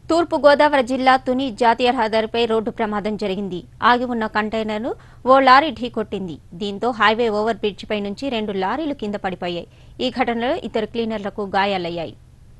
తూర్పు గోదావరి జిల్లా తుని జాతీయ రహదారిపై రోడ్డు ప్రమాదం జరిగింది ఆగి ఉన్న కంటైనర్ను ఓ లారీ ఢీకొట్టింది దీంతో హైవే ఓవర్ బ్రిడ్జిపై నుంచి రెండు లారీలు కింద పడిపోయాయి ఈ ఘటనలో ఇద్దరు క్లీనర్లకు గాయాలయ్యాయి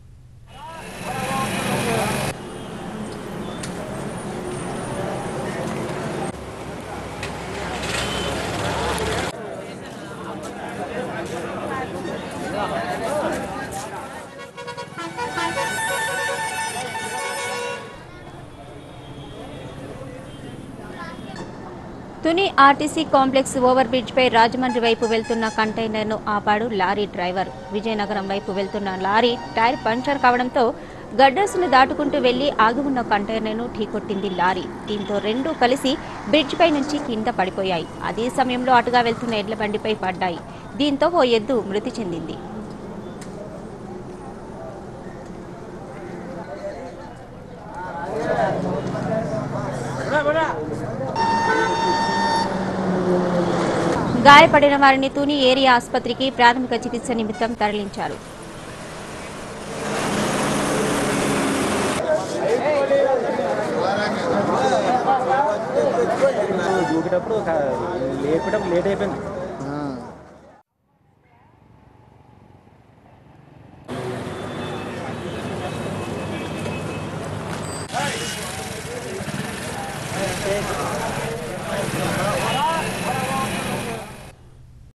Tuni RTC complex over bridge పై రాజమండ్రి వైపు వెళ్తున్న కంటైనర్ను ఆపాడు లారీ డ్రైవర్ విజయనగరం వైపు వెళ్తున్న లారీ టైర్ పంచర్ కావడంతో గడ్డర్స్ను దాటుకుంటూ వెళ్లి ఆగి ఉన్న కంటైనర్ను ఢీకొట్టింది లారీ దీంతో రెండూ కలిసి బ్రిడ్జ్ పై నుంచి కింద పడిపోయాయి అదే సమయంలో అటుగా వెళ్తున్న ఎడ్ల బండిపై పడ్డాయి దీంతో ఓ ఎద్దు మృతి చెందింది గాయపడిన వారిని తుని ఏరియా ఆసుపత్రికి ప్రాథమిక చికిత్స నిమిత్తం తరలించారు దూకేటప్పుడు ఒక లేపేటప్పుడు లేట్ అయిపోయింది